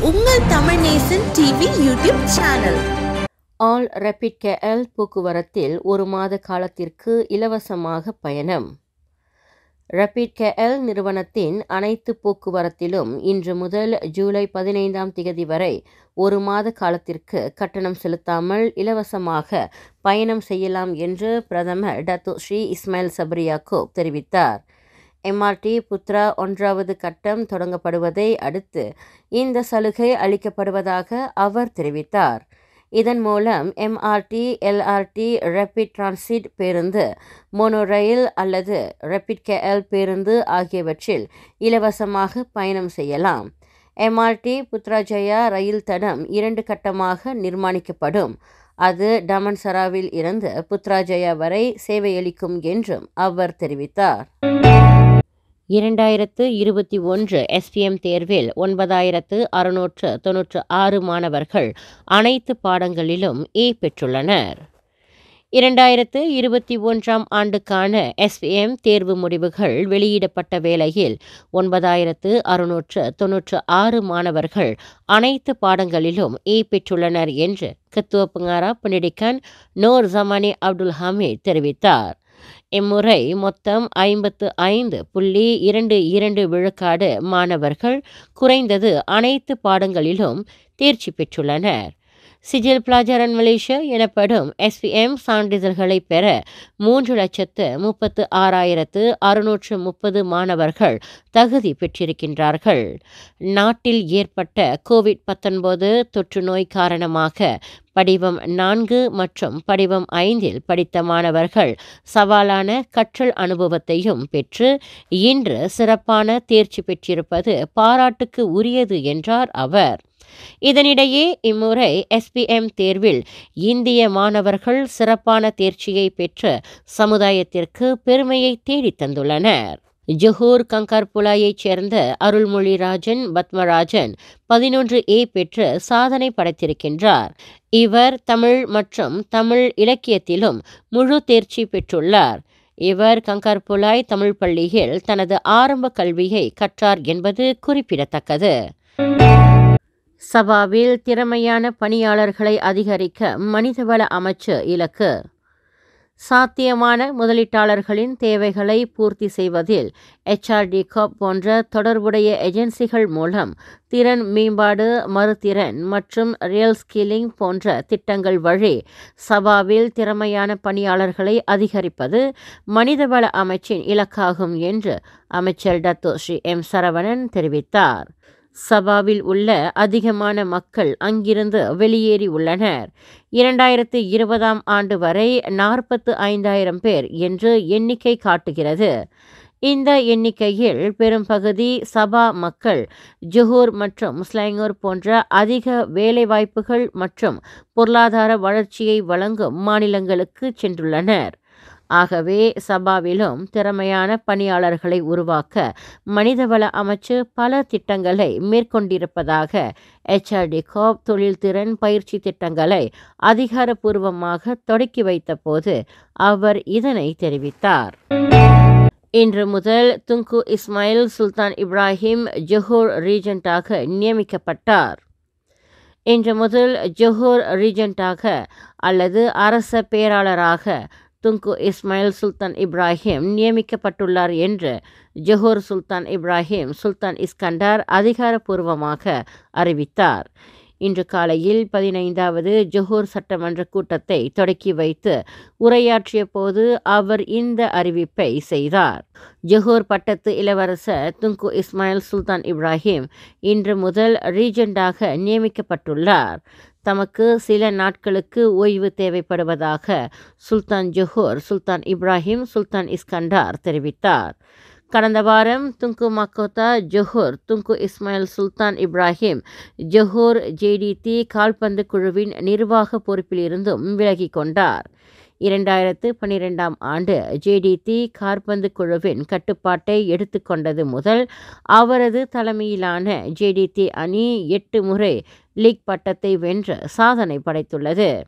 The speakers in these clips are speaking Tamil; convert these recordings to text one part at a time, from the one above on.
உங்கள் Tamil Nesan TV YouTube channel ஆல் ரேபிட் கேஎல் போக்குவரத்தில் ஒரு மாத காலத்திற்கு இலவசமாக பயணம் ரேபிட் கேஎல் நிறுவனத்தின் அனைத்து போக்குவரத்திலும் இன்று முதல் ஜூலை பதினைந்தாம் திகதி வரை ஒரு மாத காலத்திற்கு கட்டணம் செலுத்தாமல் இலவசமாக பயணம் செய்யலாம் என்று பிரதமர் டத்து ஸ்ரீ இஸ்மாயில் சப்ரியாக்கோப் தெரிவித்தார் எம்ஆர்டி புத்ரா ஒன்றாவது கட்டம் தொடங்கப்படுவதை அடுத்து இந்த சலுகை அளிக்கப்படுவதாக அவர் தெரிவித்தார் இதன் மூலம் எம்ஆர்டி எல்ஆர்டி ரேபிட் டிரான்சிட் பேருந்து மோனோ ரயில் அல்லது ரேபிட் கேஎல் பேருந்து ஆகியவற்றில் இலவசமாக பயணம் செய்யலாம் எம்ஆர்டி புத்ராஜயா ரயில் தடம் இரண்டு கட்டமாக நிர்மாணிக்கப்படும் அது டமன்சராவில் இருந்து புத்ராஜயா வரை சேவையளிக்கும் என்றும் அவர் தெரிவித்தார் இரண்டாயிரத்து இருபத்தி ஒன்று எஸ்பிஎம் தேர்வில் ஒன்பதாயிரத்து அறுநூற்று தொன்னூற்று ஆறு மாணவர்கள் அனைத்து பாடங்களிலும் ஏ பெற்றுள்ளனர் இரண்டாயிரத்து இருபத்தி ஒன்றாம் ஆண்டுக்கான எஸ்பிஎம் தேர்வு முடிவுகள் வெளியிடப்பட்ட வேளையில் ஒன்பதாயிரத்து அறுநூற்று தொன்னூற்று ஆறு மாணவர்கள் அனைத்து பாடங்களிலும் ஏ பெற்றுள்ளனர் என்று கத்துவ புங்காரா புனிடிக்கன் நோர் ஜமானி அப்துல் ஹமீத் தெரிவித்தார் இம்முறை மொத்தம் ஐம்பத்து ஐந்து புள்ளி இரண்டு இரண்டு விழுக்காடு மாணவர்கள் குறைந்தது அனைத்து பாடங்களிலும் தேர்ச்சி பெற்றுள்ளனர் சிஜில் பிளாஜரன் மலேசியா எனப்படும் எஸ்பிஎம் சான்றிதழ்களை பெற மூன்று லட்சத்து முப்பத்து ஆறாயிரத்து அறுநூற்று முப்பது மாணவர்கள் தகுதி பெற்றிருக்கின்றார்கள் நாட்டில் ஏற்பட்ட கோவிட் பத்தொன்பது தொற்று நோய் காரணமாக படிவம் நான்கு மற்றும் படிவம் ஐந்தில் படித்த மாணவர்கள் சவாலான கற்றல் அனுபவத்தையும் பெற்று இன்று சிறப்பான தேர்ச்சி பெற்றிருப்பது பாராட்டுக்கு உரியது என்றார் அவர் இதனிடையே இம்முறை எஸ்பிஎம் தேர்வில் இந்திய மாணவர்கள் சிறப்பான தேர்ச்சியை பெற்று சமுதாயத்திற்கு பெருமையை தேடித் தந்துள்ளனர் ஜொஹூர் கங்கார்புலாயைச் சேர்ந்த அருள்மொழிராஜன் பத்மராஜன் பதினொன்று ஏ பெற்று சாதனை படைத்திருக்கின்றார் இவர் தமிழ் மற்றும் தமிழ் இலக்கியத்திலும் முழு தேர்ச்சி பெற்றுள்ளார் இவர் கங்கார்புலாய் தமிழ் பள்ளியில் தனது ஆரம்ப கல்வியை கற்றார் என்பது குறிப்பிடத்தக்கது சபாவில் திறமையான பணியாளர்களை அதிகரிக்க மனிதவள அமைச்சு இலக்கு சாத்தியமான முதலீட்டாளர்களின் தேவைகளை பூர்த்தி செய்வதில் எச்ஆர்டி காப் போன்ற தொடர்புடைய ஏஜென்சிகள் மூலம் திறன் மேம்பாடு மறுதிறன் மற்றும் ரியல் ஸ்கில்லிங் போன்ற திட்டங்கள் வழி சபாவில் திறமையான பணியாளர்களை அதிகரிப்பது மனிதவள அமைச்சின் இலக்காகும் என்று அமைச்சர் டத்தோ ஸ்ரீ எம் சரவணன் தெரிவித்தார் சபாவில் உள்ள அதிகமான மக்கள் அங்கிருந்து வெளியேறி உள்ளனர் இரண்டாயிரத்து இருபதாம் ஆண்டு வரை நாற்பத்து ஐந்தாயிரம் பேர் என்று எண்ணிக்கை காட்டுகிறது இந்த எண்ணிக்கையில் பெரும்பகுதி சபா மக்கள் ஜொஹூர் மற்றும் ஸ்லாங்கூர் போன்ற அதிக வேலைவாய்ப்புகள் மற்றும் பொருளாதார வளர்ச்சியை வழங்கும் மாநிலங்களுக்கு சென்றுள்ளனர் ஆகவே சபாவிலும் திறமையான பணியாளர்களை உருவாக்க மனிதவள அமைச்சு பல திட்டங்களை மேற்கொண்டிருப்பதாக எச்ஆர்டி கோப் தொழில்திறன் பயிற்சி திட்டங்களை அதிகாரப்பூர்வமாக தொடக்கி வைத்தபோது அவர் இதனை தெரிவித்தார் இன்று முதல் Tunku Ismail Sultan Ibrahim Johor ரீஜெண்டாக நியமிக்கப்பட்டார் இன்று முதல் ஜொஹூர் ரீஜெண்டாக அல்லது அரச பேராளராக துங்கு இஸ்மாயில் சுல்தான் இப்ராஹிம் நியமிக்கப்பட்டுள்ளார் என்று ஜொஹூர் சுல்தான் இப்ராஹிம் சுல்தான் இஸ்கண்டார் அதிகாரப்பூர்வமாக அறிவித்தார் இன்று காலையில் பதினைந்தாவது ஜொஹூர் சட்டமன்ற கூட்டத்தை தொடக்கி வைத்து உரையாற்றிய போது அவர் இந்த அறிவிப்பை செய்தார் ஜொஹூர் பட்டத்து இளவரசர் துங்கு இஸ்மாயில் சுல்தான் இப்ராஹிம் இன்று முதல் ரீஜெண்டாக நியமிக்கப்பட்டுள்ளார் தமக்கு சில நாட்களுக்கு ஓய்வு தேவைப்படுவதாக சுல்தான் ஜொஹூர் சுல்தான் இப்ராஹிம் சுல்தான் இஸ்கண்டார் தெரிவித்தார் கடந்த வாரம் Tunku Mahkota Johor Tunku Ismail Sultan Ibrahim Johor JDT கால்பந்து குழுவின் நிர்வாக பொறுப்பிலிருந்தும் விலகி கொண்டார் இரண்டாயிரத்து பன்னிரெண்டாம் ஆண்டு ஜேடிடி கார்பந்து குழுவின் கட்டுப்பாட்டை எடுத்துக்கொண்டது முதல் அவரது தலைமையிலான ஜேடிடி அணி எட்டு முறை லீக் பட்டத்தை வென்று சாதனை படைத்துள்ளது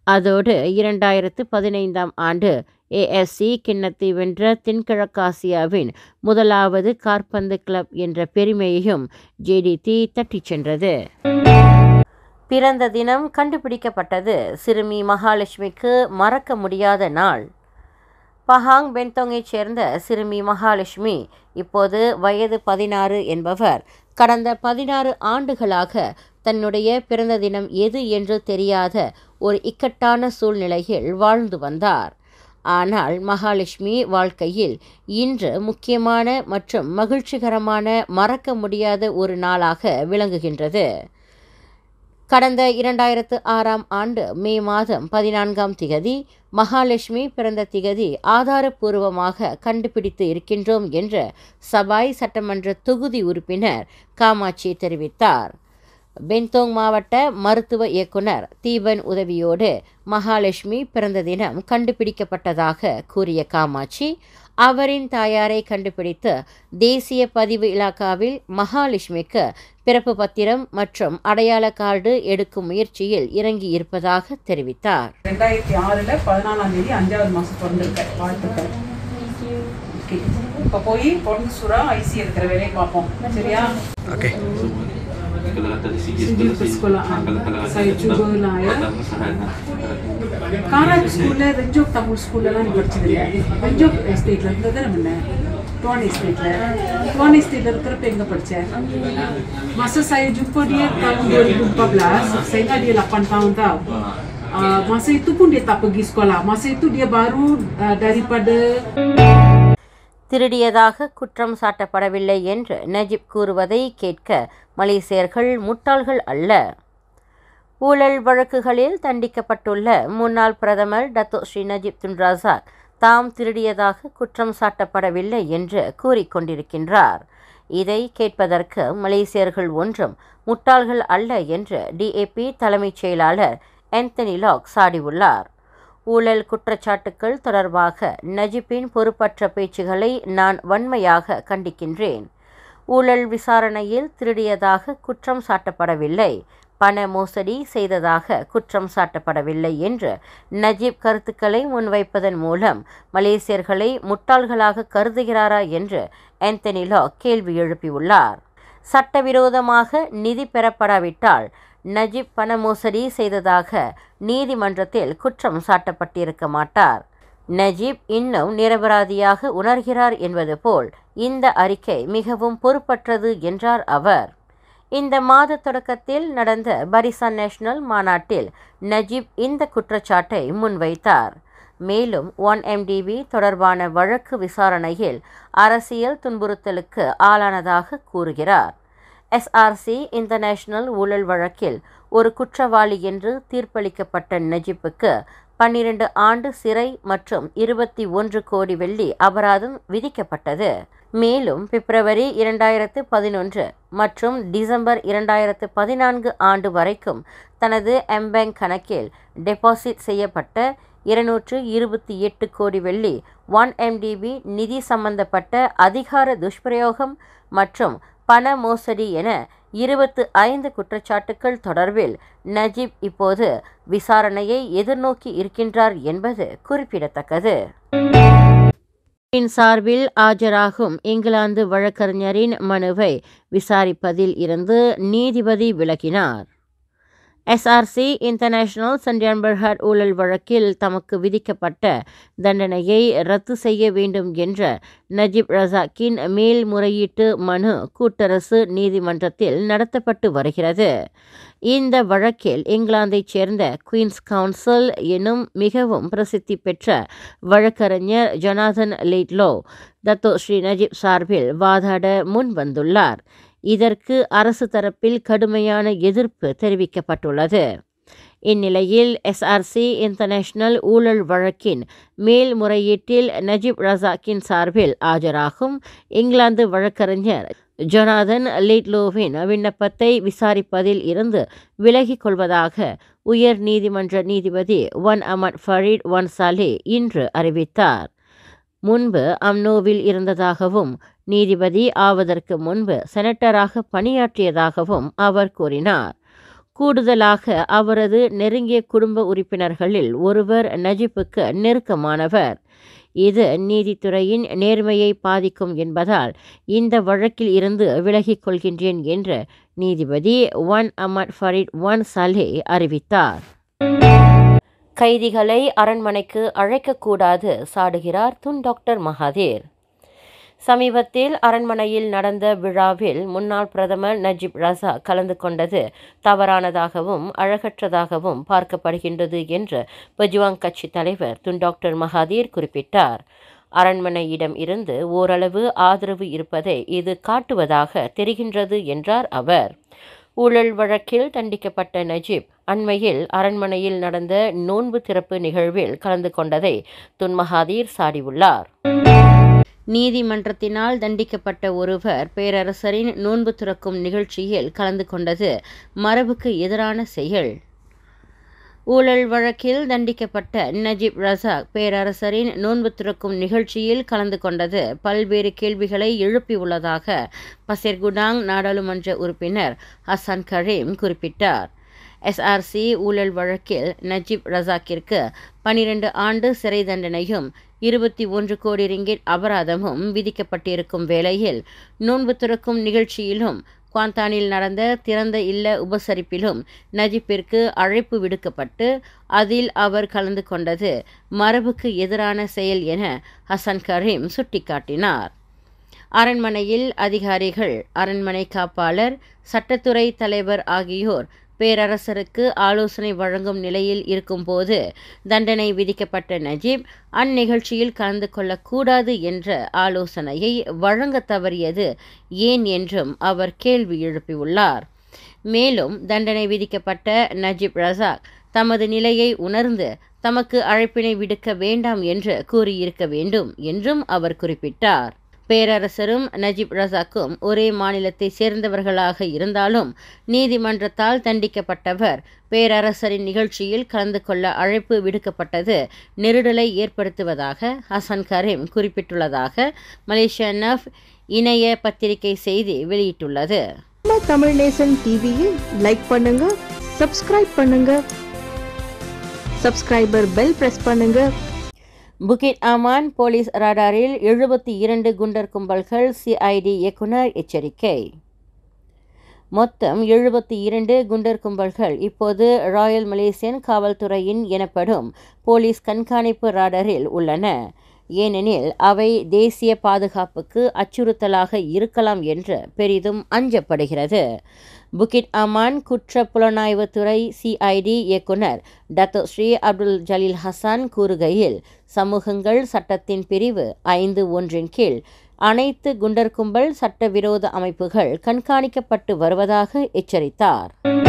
அதோடு இரண்டாயிரத்து பதினைந்தாம் ஆண்டு ஏஎஸ்சி கிண்ணத்தை வென்ற தென்கிழக்காசியாவின் முதலாவது காற்பந்து கிளப் என்ற பெருமையையும் ஜேடிடி தட்டிச் சென்றது பிறந்த தினம் கண்டுபிடிக்கப்பட்டது சிறுமி மகாலட்சுமிக்கு மறக்க முடியாத நாள் பஹாங் பென்தோங்கைச் சேர்ந்த சிறுமி மகாலட்சுமி இப்போது வயது பதினாறு என்பவர் கடந்த பதினாறு ஆண்டுகளாக தன்னுடைய பிறந்த தினம் எது என்று தெரியாத ஒரு இக்கட்டான சூழ்நிலையில் வாழ்ந்து வந்தார் ஆனால் மகாலட்சுமி வாழ்க்கையில் இன்று முக்கியமான மற்றும் மகிழ்ச்சிகரமான மறக்க முடியாத ஒரு நாளாக விளங்குகின்றது கடந்த இரண்டாயிரத்து ஆறாம் ஆண்டு மே மாதம் பதினான்காம் திகதி மகாலட்சுமி பிறந்த திகதி ஆதாரபூர்வமாக கண்டுபிடித்து இருக்கின்றோம் என்று சபாய் சட்டமன்ற தொகுதி உறுப்பினர் காமாட்சி தெரிவித்தார் பென்தோங் மாவட்ட மருத்துவ இயக்குனர் தீபன் உதவியோடு மகாலட்சுமி பிறந்த தினம் கண்டுபிடிக்கப்பட்டதாக கூறிய காமாட்சி அவரின் தாயாரை கண்டுபிடித்து தேசிய பதிவு இலாக்காவில் மகாலட்சுமிக்கு பிறப்பு பத்திரம் மற்றும் அடையாள கார்டு எடுக்கும் முயற்சியில் இறங்கி இருப்பதாக தெரிவித்தார் ரெண்டாயிரத்தி ஆறில் பதினாலாம் தேதி அஞ்சாவது மாதம் பிறந்திருக்கேன் வாழ்த்துக்கள் ஓகே இப்போ போய் பொண்ணு சுறா ஐசி எடுக்கிற வேலையை பார்ப்போம் சரியா Kalau tak sijil Sijil persekolahan. Saya cubalah, ya. காராஜ் ஸ்கூல்ல ரெஞ்சோக் தமிழ் ஸ்கூல்லலாம் நீ படிச்சதில்ல ரெஞ்சோக் எஸ்டேட்ல இருந்தது நம்ம டுவான் எஸ்டேட்ல டுவான் எஸ்டேட்ல இருக்கிறப்ப எங்க படிச்ச masa saya jumpa dia tahun 2014 saya ingat dia 8 tahun tau Uh, masa itu pun dia tak pergi sekolah masa itu dia baru uh, daripada திருடியதாக குற்றம் சாட்டப்படவில்லை என்று நஜிப் கூறுவதை கேட்க மலேசியர்கள் முட்டாள்கள் அல்ல ஊழல் வழக்குகளில் தண்டிக்கப்பட்டுள்ள முன்னாள் பிரதமர் Dato Sri Najib Tun Razak தாம் திருடியதாக குற்றம் சாட்டப்படவில்லை என்று கூறிக்கொண்டிருக்கின்றார் இதை கேட்பதற்கு மலேசியர்கள் ஒன்றும் முட்டாள்கள் அல்ல என்று டிஏபி தலைமைச் செயலாளர் ஆந்தனி லாக் சாடியுள்ளார் ஊழல் குற்றச்சாட்டுக்கள் தொடர்பாக நஜிப்பின் பொறுப்பற்ற பேச்சுகளை நான் வன்மையாக கண்டிக்கின்றேன் ஊழல் விசாரணையில் திருடியதாக குற்றம் சாட்டப்படவில்லை பண மோசடி செய்ததாக குற்றம் சாட்டப்படவில்லை என்று நஜீப் கருத்துக்களை முன்வைப்பதன் மூலம் மலேசியர்களை முட்டாள்களாக கருதுகிறாரா என்று ஆந்தனி லா கேள்வி எழுப்பியுள்ளார் சட்டவிரோதமாக நிதி பெறப்படாவிட்டால் நஜீப் பண மோசடி செய்ததாக நீதிமன்றத்தில் குற்றம் சாட்டப்பட்டிருக்க மாட்டார் நஜீப் இன்னும் நிரபராதியாக உணர்கிறார் என்பது போல் இந்த அறிக்கை மிகவும் பொறுப்பற்றது என்றார் அவர் இந்த மாத தொடக்கத்தில் நடந்த பரிசான் நேஷனல் மாநாட்டில் நஜீப் இந்த குற்றச்சாட்டை முன்வைத்தார் மேலும் ஒன் எம்டிபி தொடர்பான வழக்கு விசாரணையில் அரசியல் துன்புறுத்தலுக்கு ஆளானதாக கூறுகிறார் எஸ்ஆர்சி இன்டர்நேஷனல் ஊழல் வழக்கில் ஒரு குற்றவாளி என்று தீர்ப்பளிக்கப்பட்ட நஜிப்புக்கு பன்னிரண்டு ஆண்டு சிறை மற்றும் இருபத்தி ஒன்று கோடி வெள்ளி அபராதம் விதிக்கப்பட்டது மேலும் பிப்ரவரி இரண்டாயிரத்து பதினொன்று மற்றும் டிசம்பர் இரண்டாயிரத்து பதினான்கு ஆண்டு வரைக்கும் தனது எம்பேங்க் கணக்கில் டெபாசிட் செய்யப்பட்ட இருநூற்று இருபத்தி எட்டு கோடி வெள்ளி ஒன் எம்டிபி நிதி சம்பந்தப்பட்ட அதிகார துஷ்பிரயோகம் மற்றும் பண மோசடி என இருபத்து ஐந்து குற்றச்சாட்டுக்கள் தொடர்பில் நஜீப் இப்போது விசாரணையை எதிர்நோக்கி இருக்கின்றார் என்பது குறிப்பிடத்தக்கது சார்பில் ஆஜராகும் இங்கிலாந்து வழக்கறிஞரின் மனுவை விசாரிப்பதில் இருந்து நீதிபதி விலகினார் எஸ்ஆர்சி இன்டர்நேஷனல் சண்டியன்பர்ஹாட் ஊழல் வழக்கில் தமக்கு விதிக்கப்பட்ட தண்டனையை ரத்து செய்ய வேண்டும் என்ற நஜீப் ரசாக்கின் மேல்முறையீட்டு மனு கூட்டரசு நீதிமன்றத்தில் நடத்தப்பட்டு வருகிறது இந்த வழக்கில் இங்கிலாந்தைச் சேர்ந்த குயின்ஸ் கவுன்சில் எனும் மிகவும் பிரசித்தி பெற்ற வழக்கறிஞர் Jonathan Laidlaw Dato Sri Najib சார்பில் வாதாட முன் வந்துள்ளார் இதற்கு அரசு தரப்பில் கடுமையான எதிர்ப்பு தெரிவிக்கப்பட்டுள்ளது இந்நிலையில் எஸ்ஆர்சி இன்டர்நேஷனல் ஊழல் வழக்கின் மேல்முறையீட்டில் நஜீப் ரசாக்கின் சார்பில் ஆஜராகும் இங்கிலாந்து வழக்கறிஞர் ஜொனாதன் லேட்லோவின் விண்ணப்பத்தை விசாரிப்பதில் இருந்து விலகிக் கொள்வதாக உயர் நீதிமன்ற நீதிபதி Wan Ahmad Farid Wan Salleh இன்று அறிவித்தார் முன்பு அம்னோவில் இருந்ததாகவும் நீதிபதி ஆவதற்கு முன்பு செனட்டராக பணியாற்றியதாகவும் அவர் கூறினார் கூடுதலாக அவரது நெருங்கிய குடும்ப உறுப்பினர்களில் ஒருவர் நஜிப்புக்கு நெருக்கமானவர் இது நீதித்துறையின் நேர்மையை பாதிக்கும் என்பதால் இந்த வழக்கில் இருந்து விலகிக் கொள்கின்றேன் என்று நீதிபதி Wan Ahmad Farid Wan Salleh அறிவித்தார் கைதிகளை அரண்மனைக்கு அழைக்கக்கூடாது சாடுகிறார் துன் டாக்டர் மகாதேர் சமீபத்தில் அரண்மனையில் நடந்த விழாவில் முன்னாள் பிரதமர் நஜீப் ரசாக் கலந்து கொண்டது தவறானதாகவும் அழகற்றதாகவும் பார்க்கப்படுகின்றது என்று பஜ்வாங் கட்சி தலைவர் துன் டாக்டர் மகாதீர் குறிப்பிட்டார் அரண்மனையிடம் இருந்து ஓரளவு ஆதரவு இருப்பதை இது காட்டுவதாக தெரிகின்றது என்றார் அவர் ஊழல் வழக்கில் தண்டிக்கப்பட்ட நஜீப் அண்மையில் அரண்மனையில் நடந்த நோன்பு திறப்பு நிகழ்வில் கலந்து கொண்டதை துன் மகாதீர் சாடியுள்ளார் நீதிமன்றத்தினால் தண்டிக்கப்பட்ட ஒருவர் பேரரசரின் நோன்பு துறக்கும் நிகழ்ச்சியில் கலந்து கொண்டது மரபுக்கு எதிரான செயல் ஊழல் வழக்கில் தண்டிக்கப்பட்ட நஜீப் ரசாக் பேரரசரின் நோன்பு துறக்கும் நிகழ்ச்சியில் கலந்து கொண்டது பல்வேறு கேள்விகளை எழுப்பியுள்ளதாக பசேர்குடாங் நாடாளுமன்ற உறுப்பினர் ஹசன் கரீம் குறிப்பிட்டார் எஸ்ஆர்சி ஊழல் வழக்கில் நஜீப் ரசாக்கிற்கு பனிரெண்டு ஆண்டு சிறை தண்டனையும் இருபத்தி ஒன்று கோடி ரிங்கிட் அபராதமும் விதிக்கப்பட்டிருக்கும் வேளையில் நோன்பு துறக்கும் நிகழ்ச்சியிலும் குவாந்தானில் நடந்த திறந்த இல்ல உபசரிப்பிலும் நஜிப்பிற்கு அழைப்பு விடுக்கப்பட்டு அதில் அவர் கலந்து கொண்டது மரபுக்கு எதிரான செயல் என ஹசன் கரீம் சுட்டிக்காட்டினார் அரண்மனையில் அதிகாரிகள் அரண்மனை காப்பாளர் சட்டத்துறை தலைவர் ஆகியோர் பேரரசருக்கு ஆலோசனை வழங்கும் நிலையில் இருக்கும்போது தண்டனை விதிக்கப்பட்ட நஜீப் அந்நிகழ்ச்சியில் கலந்து கொள்ளக்கூடாது என்ற ஆலோசனையை வழங்க தவறியது ஏன் என்றும் அவர் கேள்வி எழுப்பியுள்ளார் மேலும் தண்டனை விதிக்கப்பட்ட நஜீப் ரசாக் தமது நிலையை உணர்ந்து தமக்கு அழைப்பினை விடுக்க வேண்டாம் என்று கூறியிருக்க வேண்டும் என்றும் அவர் குறிப்பிட்டார் பேரரசரும் நஜீப் ரசாக்கும் ஒரே மாநிலத்தை சேர்ந்தவர்களாக இருந்தாலும் நீதிமன்றத்தால் தண்டிக்கப்பட்டவர் பேரரசரின் நிகழ்ச்சியில் கலந்து கொள்ள அழைப்பு விடுக்கப்பட்டது நெருடலை ஏற்படுத்துவதாக ஹசன் கரீம் குறிப்பிட்டுள்ளதாக மலேசியா நஃப் இணைய பத்திரிகை செய்தி வெளியிட்டுள்ளது நம்ம தமிழ் நேசன் டிவியை லைக் பண்ணுங்க சப்ஸ்கிரைப் பண்ணுங்க சப்ஸ்கிரைபர் பெல் பிரஸ் பண்ணுங்க புகிட் அமான் போலீஸ் ரடாரில் எழுபத்தி இரண்டு குண்டர் கும்பல்கள் சிஐடி இயக்குனர் எச்சரிக்கை மொத்தம் எழுபத்தி இரண்டு குண்டர் கும்பல்கள் இப்போது ராயல் மலேசியன் காவல்துறையின் எனப்படும் போலீஸ் கண்காணிப்பு ராடரில் உள்ளன ஏனெனில் அவை தேசிய பாதுகாப்புக்கு அச்சுறுத்தலாக இருக்கலாம் என்று பெரிதும் அஞ்சப்படுகிறது புகிட் அமான் குற்ற புலனாய்வுத்துறை சிஐடி இயக்குனர் Dato Sri Abdul Jalil Hassan கூறுகையில் சமூகங்கள் சட்டத்தின் பிரிவு ஐந்து ஒன்றின் கீழ் அனைத்து குண்டர் கும்பல் சட்டவிரோத அமைப்புகள் கண்காணிக்கப்பட்டு வருவதாக எச்சரித்தார்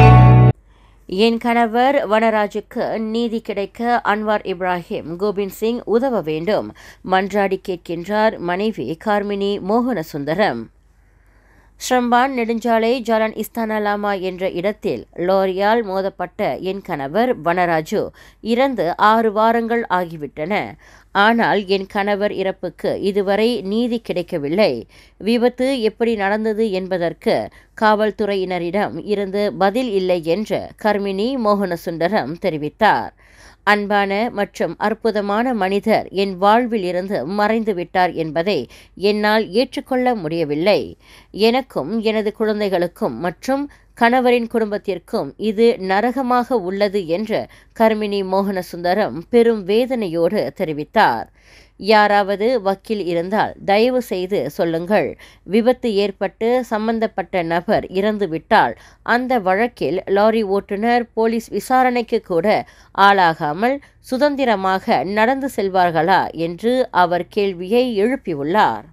என் கணவர் வனராஜுக்கு நீதி கிடைக்க அன்வார் இப்ராஹிம் கோபிந்த் சிங் உதவ வேண்டும் மன்றாடி கேட்கின்றார் மனைவி கார்மினி மோகனசுந்தரம் ஸ்ரம்பான் நெடுஞ்சாலை ஜாலான் இஸ்தானா லாமா என்ற இடத்தில் லோரியால் மோதப்பட்ட என் கணவர் வனராஜு இறந்து ஆறு வாரங்கள் ஆகிவிட்டன ஆனால் என் கணவர் இறப்புக்கு இதுவரை நீதி கிடைக்கவில்லை விபத்து எப்படி நடந்தது என்பதற்கு காவல்துறையினரிடம் இருந்து பதில் இல்லை என்று கர்மினி மோகனசுந்தரம் தெரிவித்தார் அன்பான மற்றும் அற்புதமான மனிதர் என் வாழ்வில் இருந்து மறைந்து விட்டார் என்பதை என்னால் ஏற்றுக்கொள்ள முடியவில்லை எனக்கும் எனது குழந்தைகளுக்கும் மற்றும் கணவரின் குடும்பத்திற்கும் இது நரகமாக உள்ளது என்று கர்மினி மோகனசுந்தரம் பெரும் வேதனையோடு தெரிவித்தார் யாராவது வக்கீல் இருந்தால் தயவு செய்து சொல்லுங்கள் விபத்து ஏற்பட்டு சம்பந்தப்பட்ட நபர் இறந்துவிட்டால் அந்த வழக்கில் லாரி ஓட்டுநர் போலீஸ் விசாரணைக்கு கூட ஆளாகாமல் சுதந்திரமாக நடந்து செல்வார்களா என்று அவர் கேள்வியை எழுப்பியுள்ளார்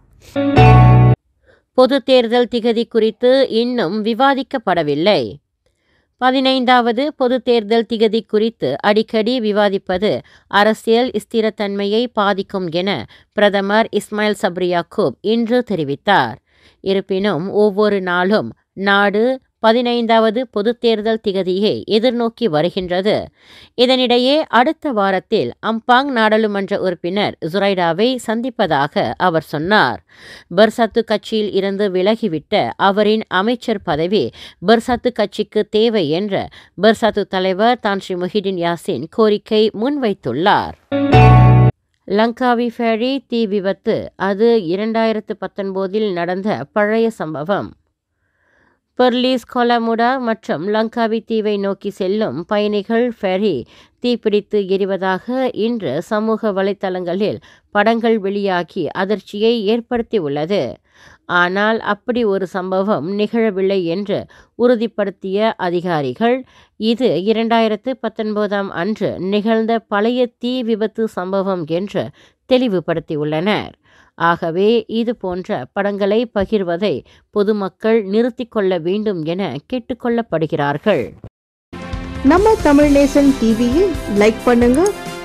பொது தேர்தல் திகதி குறித்து இன்னும் விவாதிக்கப்படவில்லை பதினைந்தாவது பொது தேர்தல் திகதி குறித்து அடிக்கடி விவாதிப்பது அரசியல் ஸ்திரத்தன்மையை பாதிக்கும் என பிரதமர் இஸ்மாயில் சப்ரி யாக்கூப் இன்று தெரிவித்தார் இருப்பினும் ஒவ்வொரு நாளும் நாடு பதினைந்தாவது பொதுத் தேர்தல் திகதியை எதிர்நோக்கி வருகின்றது இதனிடையே அடுத்த வாரத்தில் அம்பாங் நாடாளுமன்ற உறுப்பினர் ஜுரைடாவை சந்திப்பதாக அவர் சொன்னார் பர்சத்து கட்சியில் இருந்து விலகிவிட்ட அவரின் அமைச்சர் பதவி பர்சத்து கட்சிக்கு தேவை என்ற பர்சத்து தலைவர் தான் ஸ்ரீ முஹிடின் யாசின் கோரிக்கை முன்வைத்துள்ளார் லங்காவி ஃபேரி தீ விபத்து அது இரண்டாயிரத்து பத்தொன்பதில் நடந்த பழைய சம்பவம் பெர்லீஸ் கொலமுடா மற்றும் லங்காவி தீவை நோக்கி செல்லும் பயணிகள் ஃபெரி தீப்பிடித்து எரிவதாக இன்று சமூக வலைத்தளங்களில் படங்கள் வெளியாகி அதிர்ச்சியை ஏற்படுத்தியுள்ளது ஆனால் அப்படி ஒரு சம்பவம் நிகழவில்லை என்று உறுதிப்படுத்திய அதிகாரிகள் இது இரண்டாயிரத்து பத்தொன்பதாம் அன்று நிகழ்ந்த பழைய தீ விபத்து சம்பவம் என்று தெளிவுபடுத்தியுள்ளனர் ஆகவே இது போன்ற படங்களை பகிர்வதை பொதுமக்கள் நிறுத்திக் கொள்ள வேண்டும் என கேட்டுக்கொள்ளப்படுகிறார்கள் நம்ம தமிழ் நேசன் டிவியை லைக் பண்ணுங்க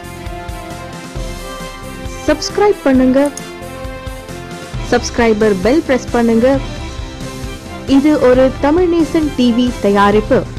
சப்ஸ்கிரைப் பண்ணுங்க சப்ஸ்கிரைபர் பெல் பிரஸ் பண்ணுங்க இது ஒரு தமிழ் நேசன் டிவி தயாரிப்பு